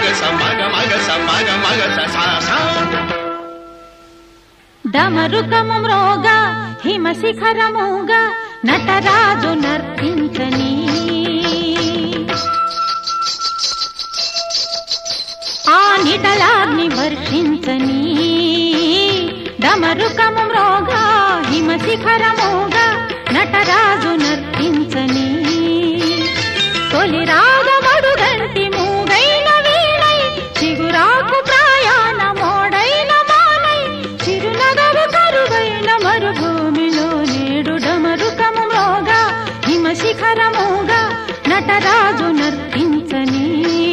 మగ స మగ మగ స మగ మగ స సా సా డమరుకము మ్రోగా హిమశిఖరముగా నటరాజు నర్తించని ఆ నిటలాగ్ని వర్షించని డమరుకము మ్రోగా హిమశిఖరముగా నటరాజు నర్తించని తొలి రాగమడుగంటి మూగైన వీణై చిగురాకు ప్రాయాణ మోడైన మానై చిరునగరు కరువైన మరుభూమిలో నేడు డమరుకములోగా హిమశిఖరముగా నటరాజు నర్తించని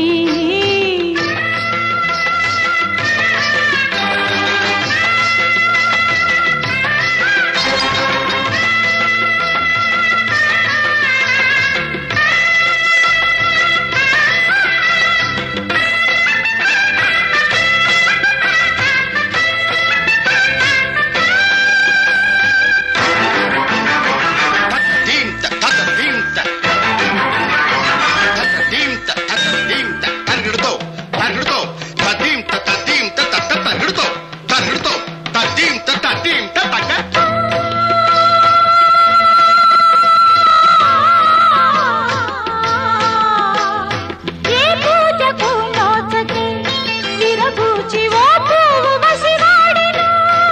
దీం త తత దీం త తత దీం త తత దీం త తరుగుడుతో తరుగుడుతో తదీం త తదీం త తత తరుగుడుతో తరుగుడుతో తదీం త తదీం త తగ ఏ పూజకు నోచకే విరబూచి ఓ పువ్వు వసివాడెను.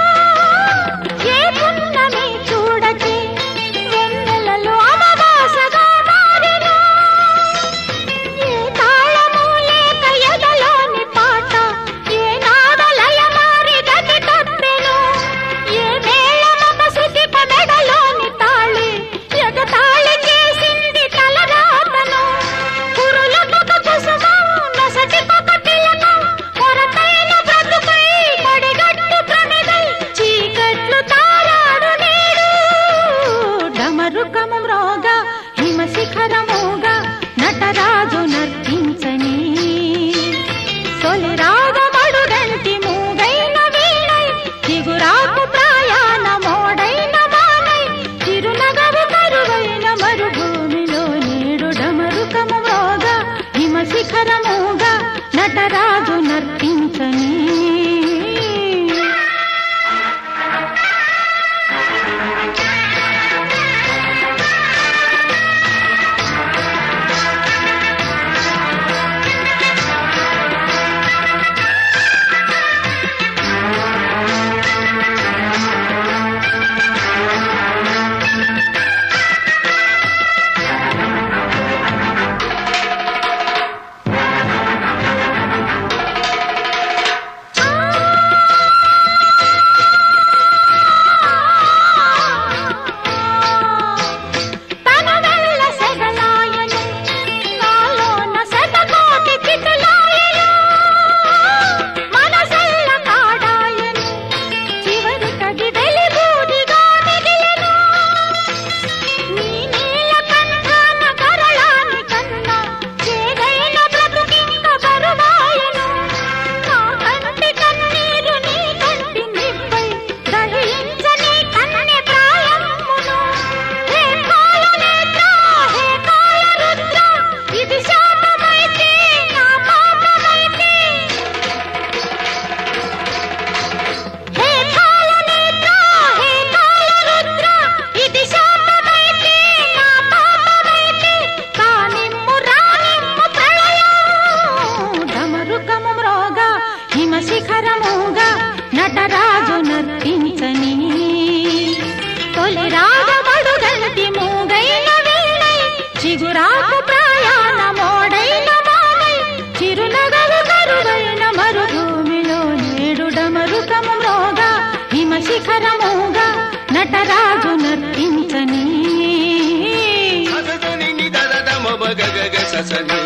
ఏ పున్నమి చూడకే వెన్నెలలో అమావాసగా మారెను. ఏ తాళము లేక ఎదలోని పాట ఏ నాడలయ మారి గతి తప్పెను. ఏ మేళమొక శృతిప మెడలోని తాళి ఎగతాళి చేసింది తలరాతను. కురులకొక కుసుమం, నొసటికొక తిలకం, కొరతైన బ్రతుకై కొడిగట్టు ప్రమిదై చీకట్లు తారాడు నేడు. డమరుకము మ్రోగా హిమశిఖరముగా నటరాజు నర్తించని తొలి రాగమడుగంటి మూగైన వీణై చిగురాకు ప్రాయాణ మోడైన మానై చిరునగవు కరువైన మరుభూమిలో నేడు డమరుకము మ్రోగా హిమశిఖరముగా నటరాజు నర్తించని తన వెళ్ళ సెగలాయను నాలోన శతకోటి చితలాయను మనసెల్ల కాడాయను చివరికది వెలిబూదిగా మిగిలెను నీ నీల కంఠాన కరళాని కన్నా చేదైన బ్రతుకింక బరువాయను నా కంటి కన్నీరు నీ కంటి నిప్పై దహించని కన్నె ప్రాయమును హే కాలనేత్ర హే కాలరుద్ర ఇది శాపమైతే నా పాపమైతే హే కాలనేత్ర హే కాలరుద్ర ఇది శాపమైతే నా పాపమైతే కానిమ్ము రానిమ్ము ప్రళయం డమరుకము మ్రోగా హిమశిఖరముగా నటరాజు నర్తించని తొలి రాగమడుగంటి మూగైన వీణై చిగురాకు ప్రాయాణ మోడైన మానై చిరునగవు కరువైన మరుభూమిలో నేడు డమరుకము మ్రోగా హిమశిఖరముగా నటరాజు నర్తించని ససని ని దద దమ మగ గగ ససని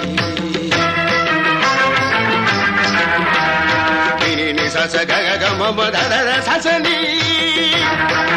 ని ని సస గగ గమ మ దద ద ససని